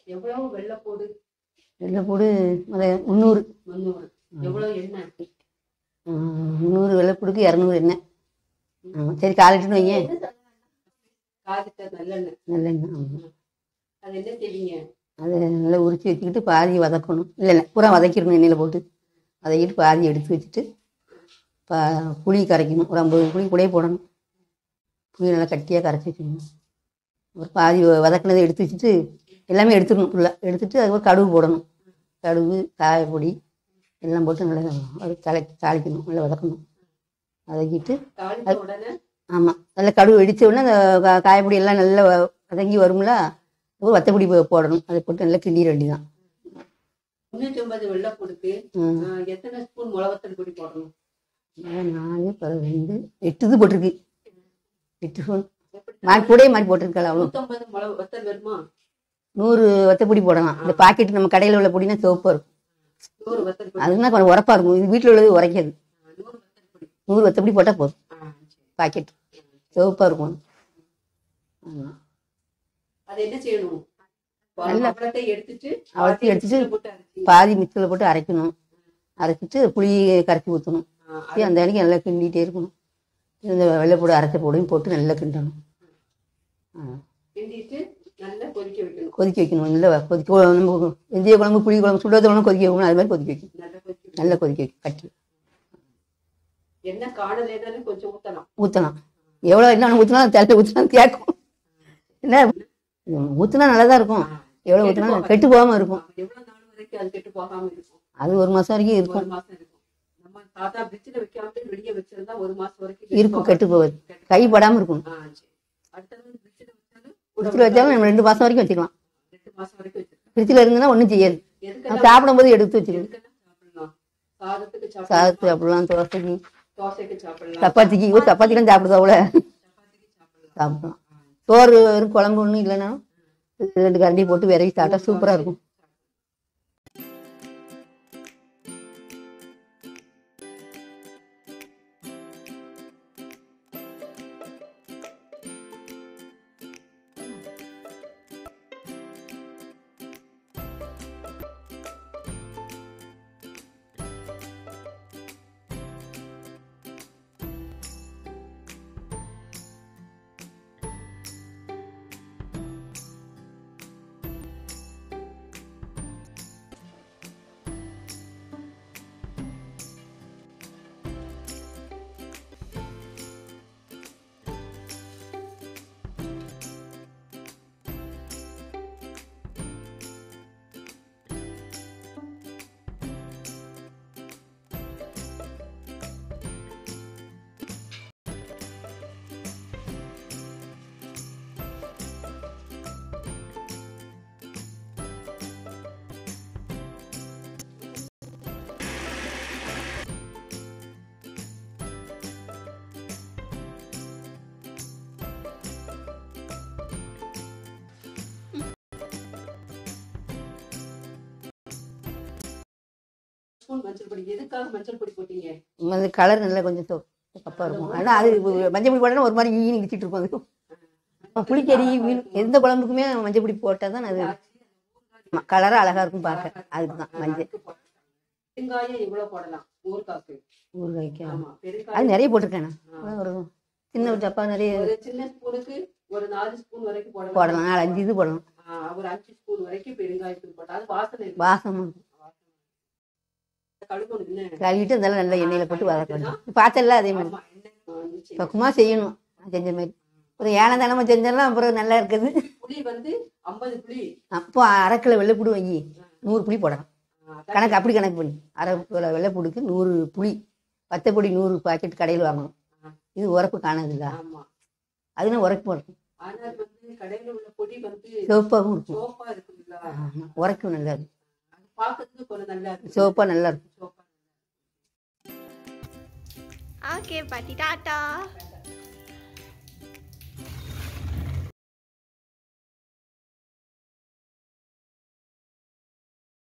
எவ்வளவு வெள்ளைப்பூடு வெள்ளைப்பூடு முத முந்நூறு முந்நூறு எவ்வளவு எண்ணெய் முந்நூறு வெள்ளைப்பூடுக்கு இரநூறு எண்ணெய் ஆமாம் சரி காலிட்டுன்னு வையேன் காதிட்ட நல்லெண்ணெய் நல்லெண்ணெய் ஆமாம் அது என்ன செய்வீங்க அதை நல்லா உரிச்சு வச்சுக்கிட்டு பாதி வதக்கணும் இல்லை இல்லை பூரா வதக்கிடணும் எண்ணெயில் போட்டு வதக்கிட்டு பாதி எடுத்து வச்சுட்டு பா புளி கரைக்கணும் ஒரு ஐம்பது புளி கூடயே போடணும் புளி நல்லா கட்டியாக கரைச்சி வச்சுக்கணும் ஒரு பாதி வ- வதக்குனதை எடுத்து வச்சுட்டு எல்லாமே எடுத்துக்கணும் ஃபுல்லாக எடுத்துட்டு அதுக்கப்புறம் கடுகு போடணும் கடுகு காயப்பொடி எல்லாம் போட்டு நல்லா ஒரு தலை தாளிக்கணும் நல்லா வதக்கணும் வதக்கிட்டு தாளித்த உடனே ஆமாம் நல்லா கடுகு வெடிச்ச உடனே அந்த கா- காயப்பொடி எல்லாம் நல்லா வ- வதங்கி வரும்ல ஒரு வத்தப்பொடி போ- போடணும் அதை போட்டு நல்லா கிண்டிட வேண்டியதான் முன்னூத்தி ஐம்பது வெள்ளைப்பூடுக்கு ம். ஆஹ், எத்தனை ஸ்பூன் மிளகத்தல் பொடி போடணும் அதான் நாலு பதினஞ்சு எட்டு இது போட்டிருக்கு எட்டு ஸ்பூன் எப்படி மாறி கூடயே மாறி போட்டிருக்கல அவ்வளோ நூத்தம்பது மிளகு வத்தல் வருமா நூறு வத்தப்பொடி போடலாம் இந்த பாக்கெட் நம்ம கடையில் உள்ள பொடினா சிவப்பாக இருக்கும் நூறு வத்தல் பொடி அதுனா கொஞ்சம் உரப்பா இருக்கும் இது வீட்டில் உள்ளது உரைக்காது ஆஹ், நூறு வத்தல் பொடி நூறு வத்தப்பொடி போட்டால் போதும் ஆஹ், சரி. பாக்கெட் சிவப்பாக இருக்கும் ஆமாம் அது என்ன செய்யணும் நல்லா- அவலத்தை எடுத்துட்டு அவலத்தை எடுத்துட்டு மிக்சியில போட்டு அரைச்சி பாதி மிக்சியில் போட்டு அரைக்கணும் அரைச்சிட்டு புளி கரைச்சி ஊற்றணும் ஆஹ், அப்படியே அந்த அன்னைக்கு நல்லா கிண்டிகிட்டே இருக்கணும் இந்த வெள்ளைப்பூடு அரைச்ச பொடியும் போட்டு நல்லா கிண்டணும் ஆ கிண்டிட்டு நல்லா கொதிக்க வைக்கணும் கொதிக்க வைக்கணும் நல்லா கொதிக்க நம்ம வெந்தய குழம்பு புளி குழம்பு சுடாத குழம்பு கொதிக்க வைக்கணும் அது மாதிரி கொதிக்க வைக்கணும் நல்லா கொதிக்க வைக்கணும். நல்லா கொதிக்க வைக்கணும் கட்டி என்ன காணலேதானே கொஞ்சம் ஊத்தலாம் ஊற்றலாம் எவ்வளோ என்ன ஊற்றினா தலை ஊற்றினா கேட்கும் என்ன ஊற்றினா நல்லா தான் இருக்கும் எவ்வளோ ஊற்றினா கெட்டு போகாமல் இருக்கும் எவ்வளவு நாள் வரைக்கும் அது கெட்டு போகாம இருக்கும் அது ஒரு மாதம் வரைக்கும் ஒரு இருக்கும் மாசம் இருக்கும் நம்ம தாத்தா பிரிட்ஜில் வைக்காம வெளியே வச்சிருந்தா ஒரு மாசம் வரைக்கும் இருக்கும் கெட்டு போகாது கை படாமல் இருக்கும் ஆ, சரி. அடுத்தது பிரிட்ஜில் வச்சாலும் ஃப்ரிட்ஜில் வச்சாலும் நம்ம ரெண்டு மாதம் வரைக்கும் வச்சுக்கலாம் ரெண்டு மாசம் வரைக்கும் வச்சிருக்கோம் ஃப்ரிட்ஜில் இருந்ததுன்னா ஒன்றும் செய்யாது நம்ம எதுக்கெல்லாம் சாப்பிடும்போது எடுத்து வச்சுக்கணும் எதுக்கெல்லாம் சாப்பிடலாம் சாதத்துக்கு சாப்பிடலாம் சாதத்து சாப்பிடலாம் தோசைக்கு தோசைக்கு சாப்பிடலாம் சப்பாத்திக்கு ஒரு சப்பாத்திலாம் சாப்பிடுதா அவ்வளோ சப்பாத்திக்கு சாப்பிடலாம் சாப்பிடலாம் சோறு வெறும் குழம்பு ஒன்றும் இல்லைன்னா ரெண்டு கரண்டி போட்டு விரவி சாப்பிட்டா சூப்பராக இருக்கும் ஸ்பூன் மஞ்சள் பொடி எதுக்காக மஞ்சள் பொடி போட்டீங்க அது கலர் நல்லா கொஞ்சம் கப்பாக இருக்கும் ஆனால் அது மஞ்சள் பொடி போட்டா ஒரு மாதிரி ஈனி இடிச்சிட்டு இருக்கும் அது ஆமா, புளிக்கறி மீன் எந்த குழம்புக்குமே மஞ்சள் பொடி போட்டால் தான் அது கலராக அழகாக இருக்கும் பார்க்க அதுக்கு தான் மஞ்சள் பெருங்காயம் எவ்வளவு போடலாம் ஊறுகாக்கு ஊறுகாய்க்கு ஆமா அது பெருங்காயம் நிறைய போட்டிருக்கேன் நான். ஒரு சின்ன ஒரு டப்பா நிறைய ஒரு சின்ன ஸ்பூனுக்கு ஒரு நாலு ஸ்பூன் வரைக்கும் போடலாம் போடலாம் நாலு அஞ்சு இது போடலாம் ஆ, ஒரு அஞ்சு ஸ்பூன் வரைக்கும் பெருங்காயத்தூள் போட்டா அது வாசனை இருக்கும். வாசமாக இருக்கும் கழுவணும் என்ன கழுவிட்டு அதெல்லாம் நல்லா எண்ணெயில் போட்டு வதக்க வேண்டும் பார்த்தல அதே மாதிரி ஆமா, எண்ணெய் வந்துச்சு. பக்குவமாக செய்யணும் நான் செஞ்ச மாதிரி ஒரு ஏன தானமாக செஞ்சோம்னா அப்புறம் நல்லா இருக்குது புளி வந்து ஐம்பது புளி அப்போ அரை கிலோ வெள்ளைப்பூடு வை நூறு புளி போடலாம் ஆ, அதான் கணக்கு அப்படி கணக்கு பண்ணி அரை கிலோ வெள்ளைப்பூடுக்கு நூறு புளி வத்தப்பொடி நூறு பாக்கெட் கடையில் வாங்கணும் இது உரப்பு காணதில்ல ஆமா அதுனா உரைக்கும் இருக்கும் ஆனால் வந்து கடையில உள்ள பொடி வந்து சிவப்பாகவும் இருக்கும் சோப்பா இருக்குல்ல ஆமா, உரைக்கும் நல்லா இருக்கும் அது பார்க்கறதுக்கு கொஞ்சம் நல்லா இருக்கும் சிவப்பாக நல்லா இருக்கும் சோப்பா ஓகே பாட்டி டாட்டா